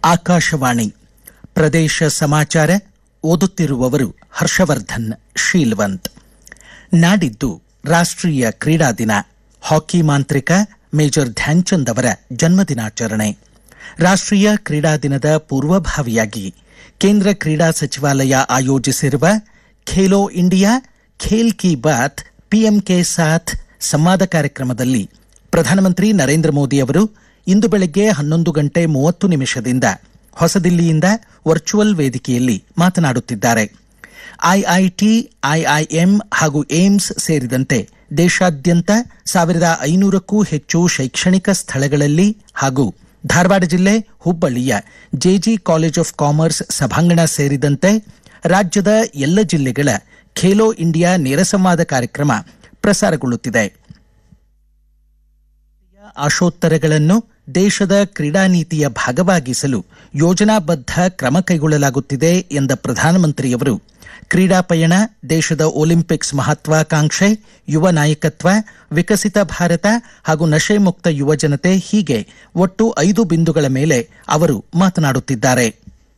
ಆಕಾಶವಾಣಿ ಪ್ರದೇಶ ಸಮಾಚಾರ ಓದುತ್ತಿರುವವರು ಹರ್ಷವರ್ಧನ್ ಶೀಲ್ವಂತ್ ನಾಡಿದ್ದು ರಾಷ್ಟ್ರೀಯ ಕ್ರೀಡಾ ದಿನ ಹಾಕಿ ಮಾಂತ್ರಿಕ ಮೇಜರ್ ಧ್ಯಾನ್ಚಂದ್ ಅವರ ಜನ್ಮದಿನಾಚರಣೆ ರಾಷ್ಟ್ರೀಯ ಕ್ರೀಡಾ ದಿನದ ಪೂರ್ವಭಾವಿಯಾಗಿ ಕೇಂದ್ರ ಕ್ರೀಡಾ ಸಚಿವಾಲಯ ಆಯೋಜಿಸಿರುವ ಖೇಲೋ ಇಂಡಿಯಾ ಖೇಲ್ ಕಿ ಬಾತ್ ಪಿಎಂ ಕೆ ಸಾಥ್ ಸಂವಾದ ಕಾರ್ಯಕ್ರಮದಲ್ಲಿ ಪ್ರಧಾನಮಂತ್ರಿ ನರೇಂದ್ರ ಮೋದಿ ಅವರು ಇಂದು ಬೆಳಗ್ಗೆ ಹನ್ನೊಂದು ಗಂಟೆ ಮೂವತ್ತು ನಿಮಿಷದಿಂದ ಹೊಸದಿಲ್ಲಿಯಿಂದ ವರ್ಚುವಲ್ ವೇದಿಕೆಯಲ್ಲಿ ಮಾತನಾಡುತ್ತಿದ್ದಾರೆ ಐಐಟಿ ಐಐಎಂ ಹಾಗೂ ಏಮ್ಸ್ ಸೇರಿದಂತೆ ದೇಶಾದ್ಯಂತ ಸಾವಿರದ ಐನೂರಕ್ಕೂ ಹೆಚ್ಚು ಶೈಕ್ಷಣಿಕ ಸ್ಥಳಗಳಲ್ಲಿ ಹಾಗೂ ಧಾರವಾಡ ಜಿಲ್ಲೆ ಹುಬ್ಬಳ್ಳಿಯ ಜೆಜಿ ಕಾಲೇಜ್ ಆಫ್ ಕಾಮರ್ಸ್ ಸಭಾಂಗಣ ಸೇರಿದಂತೆ ರಾಜ್ಯದ ಎಲ್ಲ ಜಿಲ್ಲೆಗಳ ಖೇಲೋ ಇಂಡಿಯಾ ನೇರ ಸಂವಾದ ಕಾರ್ಯಕ್ರಮ ಪ್ರಸಾರಗೊಳ್ಳುತ್ತಿದೆ ಆಶೋತ್ತರಗಳನ್ನು ದೇಶದ ಕ್ರೀಡಾ ನೀತಿಯ ಭಾಗವಾಗಿಸಲು ಯೋಜನಾಬದ್ಧ ಕ್ರಮ ಕೈಗೊಳ್ಳಲಾಗುತ್ತಿದೆ ಎಂದ ಪ್ರಧಾನಮಂತ್ರಿಯವರು ಕ್ರೀಡಾ ಪಯಣ ದೇಶದ ಒಲಿಂಪಿಕ್ಸ್ ಮಹತ್ವಾಕಾಂಕ್ಷೆ ಯುವ ನಾಯಕತ್ವ ವಿಕಸಿತ ಭಾರತ ಹಾಗೂ ನಶೆ ಮುಕ್ತ ಯುವ ಜನತೆ ಹೀಗೆ ಒಟ್ಟು ಐದು ಬಿಂದುಗಳ ಮೇಲೆ ಅವರು ಮಾತನಾಡುತ್ತಿದ್ದಾರೆ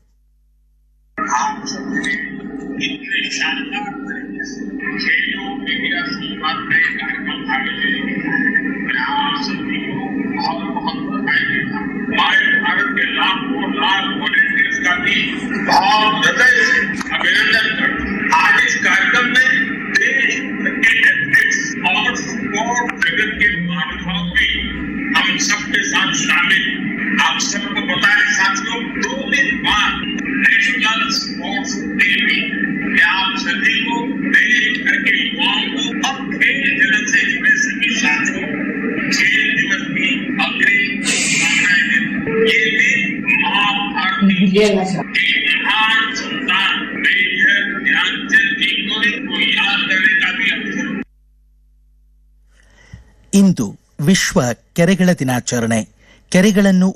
इतने शानदार तरीके से खेलो इंडिया संवाद में कार्यक्रम आयोजित किया है मैं आप सभी को बहुत बहुत बधाई देता हूँ हमारे भारत के लाखों लाख वॉलेंटियर्स का भी बहुत हृदय से अभिनंदन करता हूँ आज इस कार्यक्रम में देश भर के एथलीट्स और स्पोर्ट जगत के महानुभाव भी हम सबके साथ शामिल हैं। आप सबको बताएं साथियों दो दिन बाद नेशनल स्पोर्ट्स डे भी मैं आप सभी को देश भर के युवाओं को और खेल जगत से जुड़े सभी साथियों को खेल दिवस की अग्रिम शुभकामनाएं देता हूं। ये दिन महाभारती एक महान संतान मेजर ध्यानचंद जी को को याद करने का भी अवसर ಇಂದು ವಿಶ್ವ ಕೆರೆಗಳ ದಿನಾಚರಣೆ ಕೆರೆಗಳನ್ನು